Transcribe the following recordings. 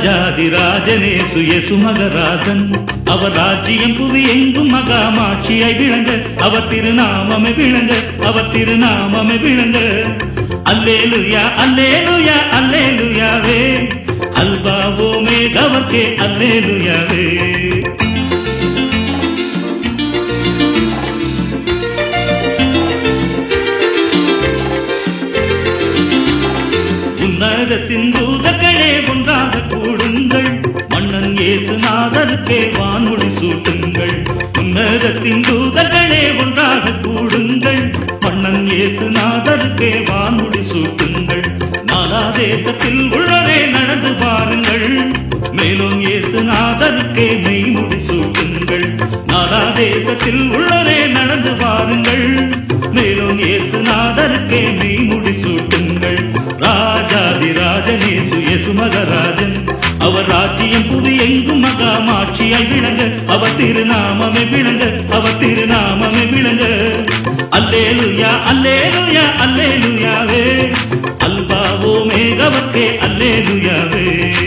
ராஜாதிராஜனே சுயசு மகராஜன் அவர் ராஜ்யம் புவி எங்கும் மகாமாட்சியாய் விளங்க அவர் திருநாமமே விளங்க அவர் திருநாமமே விளங்க அல்லேலுயா அல்லேலுயா அல்லேலுயாவே அல்பாவோமே கவர்க்கே அல்லேலுயாவே உன்னதத்தின் தூதர்களே ஒன்றாக கூடுங்கள் மன்னன் இயேசுநாதருக்கே வானொலி சூட்டுங்கள் உன்னதத்தின் தூதர்களே ஒன்றாக கூடுங்கள் மன்னன் இயேசுநாதருக்கே வானொலி சூட்டுங்கள் நாலா தேசத்தில் உள்ளதே நடந்து பாருங்கள் மேலும் இயேசுநாதருக்கே மெய்முடி சூட்டுங்கள் நாலா தேசத்தில் உள்ளதே நடந்து பாருங்கள் மேலும் இயேசுநாதருக்கே மெய்முடி சூட்டுங்கள் ராஜாதி ராஜனே சுயசு மகராஜன் அவர் ராஜ்யம் புவி எங்கும் மகாமாட்சியாய் விளங்க அவர் திருநாமமே விளங்க அவர் திருநாமமே விளங்க அல்லேலுயா அல்லேலுயா அல்லேலுயாவே அல்பாவோ மேகவத்தே அல்லேலுயாவே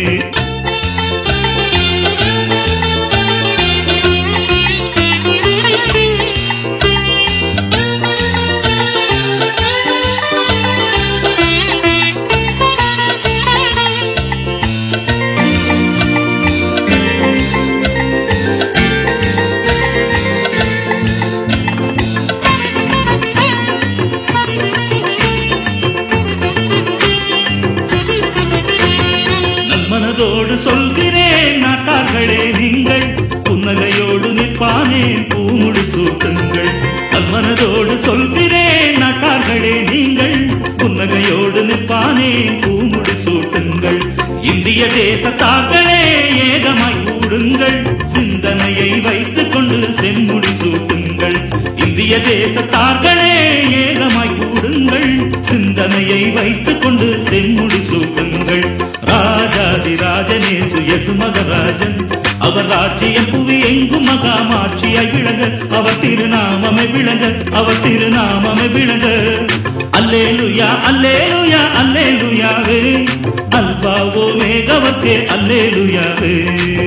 நல்மனதோடு சொல்கிறேன் நாட்டார்களே நீங்கள் புன்னகையோடு நிற்பானே பூமுடி சூட்டுங்கள் நல்மனதோடு சொல்கிறேன் நாட்டார்களே நீங்கள் புன்னகையோடு நிற்பானே பூமுடி சூட்டுங்கள் இந்திய தேசத்தார்களே ஏகமாய் கூடுங்கள் சிந்தனையை வைத்துக் கொண்டு செம்முடி சூட்டுங்கள் இந்திய தேசத்தார்களே ஏகமாய் கூடுங்கள் சிந்தனையை வைத்துக் கொண்டு செம்முடி சூட்டுங்கள் ராஜாதி ராஜனே சுயசு மகராஜன் அவர் ராஜ்யம் புவி எங்கும் மகாமாட்சியாய் விளங்க அவர் திருநாமமே விளங்க அவர் திருநாமமே விளங்க அல்லேலுயா அல்லேலுயா அல்லேலுயாவே அல்பாவோ மேகவத்தே அல்லேலுயாவே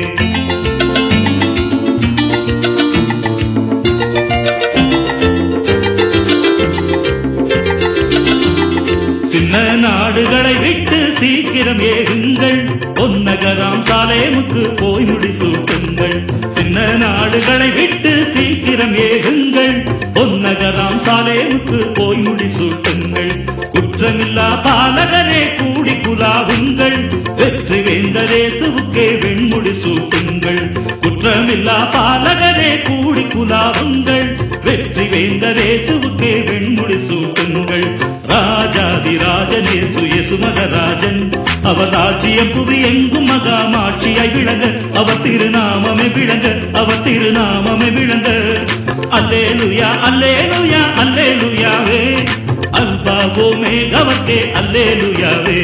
சின்ன நாடுகளை விட்டு சீக்கிரம் ஏகுங்கள் பொன்னகராம் சாலேமுக்கு போய் முடி சூட்டுங்கள் சின்ன நாடுகளை விட்டு சீக்கிரம் ஏகுங்கள் பொன்னகராம் சாலேமுக்கு போய் முடி சூட்டுங்கள் குற்றமில்லா பாலகரே கூடி குலாவுங்கள் வெற்றி வேந்த தேசுவுக்கே வெண்முடி சூட்டுங்கள் குற்றமில்லா பாலகரே கூடி குலாவுங்கள் வெற்றி வேந்த தேசுவுக்கே வெண்முடி சூட்டுங்கள் ராஜாதி ராஜனே சுயசு மகராஜன் அவர் ராஜ்யம் புவி எங்கும் மகாமாட்சியாய் விளங்க அவர் திருநாமமே விளங்க அவர் திருநாமமே விளங்க அல்லேலுயா அல்லேலுயா அல்லேலுயாவே அல்பாவோ மேகவத்தே அல்லேலுயாவே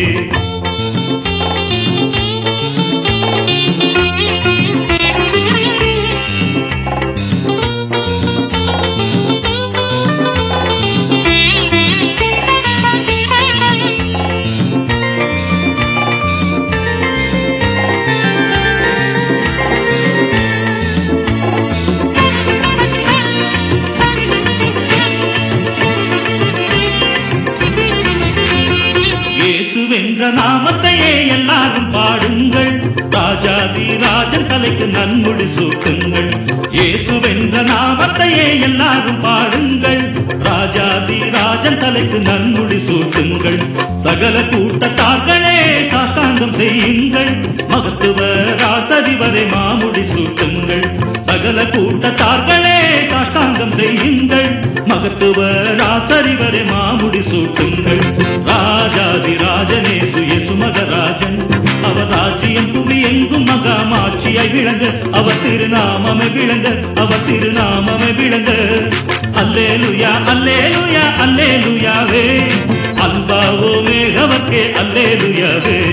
இயேசுவென்ற நாமத்தையே எல்லாரும் பாடுங்கள் ராஜாதி ராஜன் தலைக்கு நன்முடி சூட்டுங்கள் இயேசுவென்ற நாமத்தையே எல்லாரும் பாடுங்கள் ராஜாதி ராஜன் தலைக்கு நன்முடி சூட்டுங்கள் சகல கூட்டத்தார்களே சாஷ்டாங்கம் செய்யுங்கள் மகத்துவ ராசதிவரை மாமுடி சூட்டுங்கள் சகல கூட்டத்தார்களே சாஷ்டாங்கம் செய்யுங்கள் மகத்துவ ராசரிவரை மாமுடி சூட்டுங்கள் ராஜாதி ராஜனே சுயசு மகராஜன் அவர் ராஜ்யம் புவி எங்கும் மகாமாட்சியாய் விளங்க அவர் திருநாமமே விளங்க அவர் திருநாமமே விளங்க அல்லேலுயா அல்லேலுயா அல்லேலுயாவே அல்பாவோ மேகவர்க்கே அல்லேலுயாவே